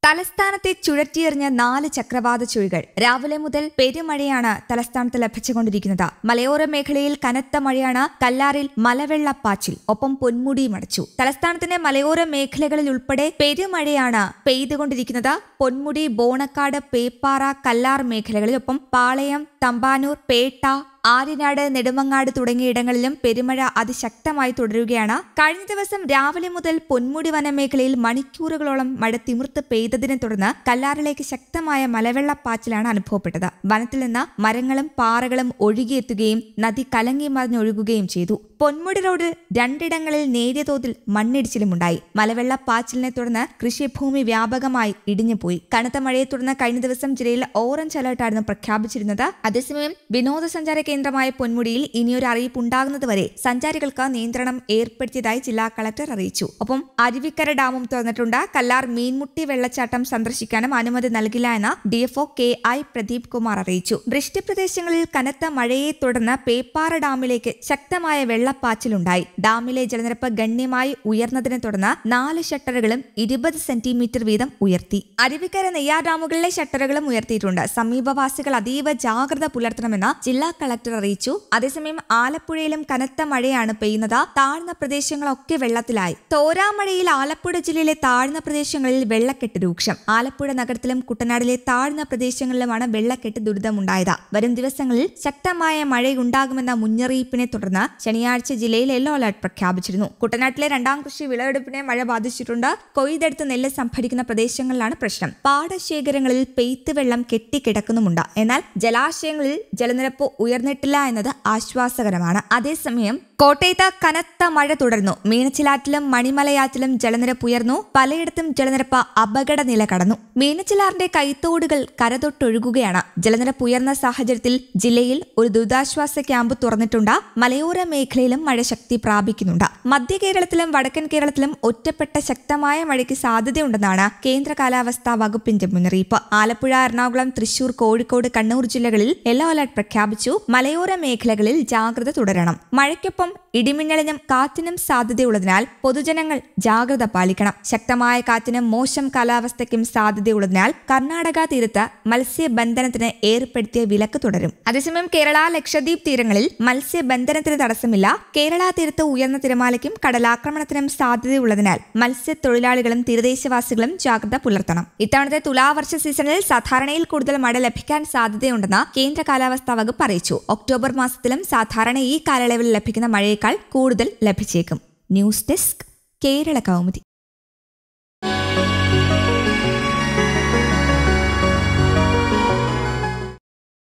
തലസ്ഥാനത്തെ ചുഴറ്റിയെറിഞ്ഞ നാല് ചക്രവാത ചുഴികൾ രാവിലെ മുതൽ പെരുമഴയാണ് തലസ്ഥാനത്ത് ലഭിച്ചുകൊണ്ടിരിക്കുന്നത് മലയോര മേഖലയിൽ കനത്ത മഴയാണ് കല്ലാറിൽ മലവെള്ളപ്പാച്ചിൽ ഒപ്പം പൊന്മുടിയും അടച്ചു തലസ്ഥാനത്തിന്റെ മലയോര മേഖലകളിൽ ഉൾപ്പെടെ പെരുമഴയാണ് പെയ്തുകൊണ്ടിരിക്കുന്നത് പൊന്മുടി ബോണക്കാട് പേപ്പാറ കല്ലാർ മേഖലകളിൽ ഒപ്പം പാളയം തമ്പാനൂർ പേട്ട ആര്യനാട് നെടുമങ്ങാട് തുടങ്ങിയ ഇടങ്ങളിലും പെരുമഴ അതിശക്തമായി തുടരുകയാണ് കഴിഞ്ഞ ദിവസം രാവിലെ മുതൽ പൊന്മുടി വനമേഖലയിൽ മണിക്കൂറുകളോളം മഴ തിമിർത്ത് പെയ്തതിനെ തുടർന്ന് കല്ലാറിലേക്ക് ശക്തമായ മലവെള്ളപ്പാച്ചിലാണ് അനുഭവപ്പെട്ടത് വനത്തിൽ നിന്ന് മരങ്ങളും പാറകളും ഒഴുകിയെത്തുകയും നദി കലങ്ങി മറിഞ്ഞൊഴുകുകയും ചെയ്തു പൊന്മുടി റോഡിൽ രണ്ടിടങ്ങളിൽ നേരിയ തോതിൽ മണ്ണിടിച്ചിലുമുണ്ടായി മലവെള്ളപ്പാച്ചിലിനെ തുടർന്ന് കൃഷിഭൂമി വ്യാപകമായി ഇടിഞ്ഞുപോയി കനത്ത മഴയെ തുടർന്ന് കഴിഞ്ഞ ദിവസം ജില്ലയിൽ ഓറഞ്ച് അലർട്ടായിരുന്നു പ്രഖ്യാപിച്ചിരുന്നത് അതേസമയം വിനോദസഞ്ചാര കേന്ദ്രമായ പൊന്മുടിയിൽ ഇനിയൊരു അറിയിപ്പ് ഉണ്ടാകുന്നതുവരെ സഞ്ചാരികൾക്ക് നിയന്ത്രണം ഏർപ്പെടുത്തിയതായി ജില്ലാ കളക്ടർ അറിയിച്ചു ഒപ്പം അരുവിക്കര ഡാമും തുറന്നിട്ടുണ്ട് കല്ലാർ മീൻമുട്ടി വെള്ളച്ചാട്ടം സന്ദർശിക്കാനും അനുമതി നൽകില്ല എന്ന് DFO K I Pradeep Kumar അറിയിച്ചു വൃഷ്ടിപ്രദേശങ്ങളിൽ കനത്ത മഴയെ തുടർന്ന് പേപ്പാറ ഡാമിലേക്ക് ശക്തമായ വെള്ളപ്പാച്ചിലുണ്ടായി ഡാമിലെ ജലനിരപ്പ് ഗണ്യമായി ഉയർന്നതിനെ തുടർന്ന് നാല് ഷട്ടറുകളും ഇരുപത് സെന്റിമീറ്റർ വീതം ഉയർത്തി അരുവിക്കര നെയ്യാർ ഡാമുകളിലെ ഷട്ടറുകളും ഉയർത്തിയിട്ടുണ്ട് സമീപവാസികൾ അതീവ ജാഗ്രത പുലർത്തണമെന്ന് ജില്ലാ കളക്ടർ അറിയിച്ചു അതേസമയം ആലപ്പുഴയിലും കനത്ത മഴയാണ് പെയ്യുന്നത് താഴ്ന്ന പ്രദേശങ്ങളൊക്കെ വെള്ളത്തിലായി തോരാമഴയിൽ ആലപ്പുഴ ജില്ലയിലെ താഴ്ന്ന പ്രദേശങ്ങളിൽ വെള്ളക്കെട്ട് രൂക്ഷം ആലപ്പുഴ നഗരത്തിലും കുട്ടനാടിലെ താഴ്ന്ന പ്രദേശങ്ങളിലുമാണ് വെള്ളക്കെട്ട് ദുരിതമുണ്ടായത് വരും ദിവസങ്ങളിൽ ശക്തമായ മഴയുണ്ടാകുമെന്ന മുന്നറിയിപ്പിനെ തുടർന്ന് ശനിയാഴ്ച ജില്ലയിൽ യെല്ലോ അലർട്ട് പ്രഖ്യാപിച്ചിരുന്നു കുട്ടനാട്ടിലെ രണ്ടാം കൃഷി വിളവെടുപ്പിനെ മഴ ബാധിച്ചിട്ടുണ്ട് കൊയ്തെടുത്ത് നെല്ല് സംഭരിക്കുന്ന പ്രദേശങ്ങളിലാണ് പ്രശ്നം പാടശേഖരങ്ങളിൽ പെയ്ത്ത് വെള്ളം കെട്ടിക്കിടക്കുന്നുമുണ്ട് എന്നാൽ ജലാശയങ്ങളിൽ ജലനിരപ്പ് ഉയർന്നിട്ടില്ല എന്നത് ആശ്വാസകരമാണ് അതേസമയം കോട്ടയത്ത് കനത്ത മഴ തുടർന്നു മീനച്ചിലാറ്റിലും മണിമലയാറ്റിലും ജലനിരപ്പ് ഉയർന്നു പലയിടത്തും ജലനിരപ്പ് അപകട നില കടന്നു മീനച്ചിലാറിന്റെ കൈത്തോടുകൾ കരതൊട്ടൊഴുകുകയാണ് ജലനിരപ്പ് ഉയർന്ന സാഹചര്യത്തിൽ ജില്ലയിൽ ഒരു ദുരിതാശ്വാസ ക്യാമ്പ് തുറന്നിട്ടുണ്ട് മലയോര മേഖലയിലും മഴ ശക്തി പ്രാപിക്കുന്നുണ്ട് മധ്യ കേരളത്തിലും വടക്കൻ കേരളത്തിലും ഒറ്റപ്പെട്ട ശക്തമായ മഴയ്ക്ക് സാധ്യതയുണ്ടെന്നാണ് കേന്ദ്ര കാലാവസ്ഥാ വകുപ്പിന്റെ മുന്നറിയിപ്പ് ആലപ്പുഴ എറണാകുളം തൃശൂർ കോഴിക്കോട് കണ്ണൂർ ജില്ലകളിൽ യെല്ലോ അലർട്ട് പ്രഖ്യാപിച്ചു മലയോര മേഖലകളിൽ ജാഗ്രത തുടരണം മഴയ്ക്കൊപ്പം ഇടിമിന്നലിനും കാറ്റിനും സാധ്യതയുള്ളതിനാൽ പൊതുജനങ്ങൾ ജാഗ്രത പാലിക്കണം ശക്തമായ കാറ്റിനും മോശം കാലാവസ്ഥയ്ക്കും സാധ്യതയുള്ളതിനാൽ കർണാടക തീരത്ത് മത്സ്യബന്ധനത്തിന് ഏർപ്പെടുത്തിയ വിലക്ക് തുടരും അതേസമയം കേരള ലക്ഷദ്വീപ് തീരങ്ങളിൽ മത്സ്യബന്ധനത്തിന് തടസ്സമില്ല കേരള തീരത്ത് ഉയർന്ന തിരമാലയ്ക്കും കടലാക്രമണത്തിനും സാധ്യതയുള്ളതിനാൽ മത്സ്യത്തൊഴിലാളികളും തീരദേശവാസികളും ജാഗ്രത പുലർത്തണം ഇത്തവണത്തെ തുലാവർഷ സീസണിൽ സാധാരണയിൽ കൂടുതൽ മഴ ലഭിക്കാൻ സാധ്യതയുണ്ടെന്ന് കേന്ദ്ര കാലാവസ്ഥാ വകുപ്പ് അറിയിച്ചു ഒക്ടോബർ മാസത്തിലും സാധാരണ ഈ കാലയളവിൽ ലഭിക്കുന്ന മഴയേക്കാൾ കൂടുതൽ ലഭിച്ചേക്കും ന്യൂസ് ഡെസ്ക് കേരള കൗമുദി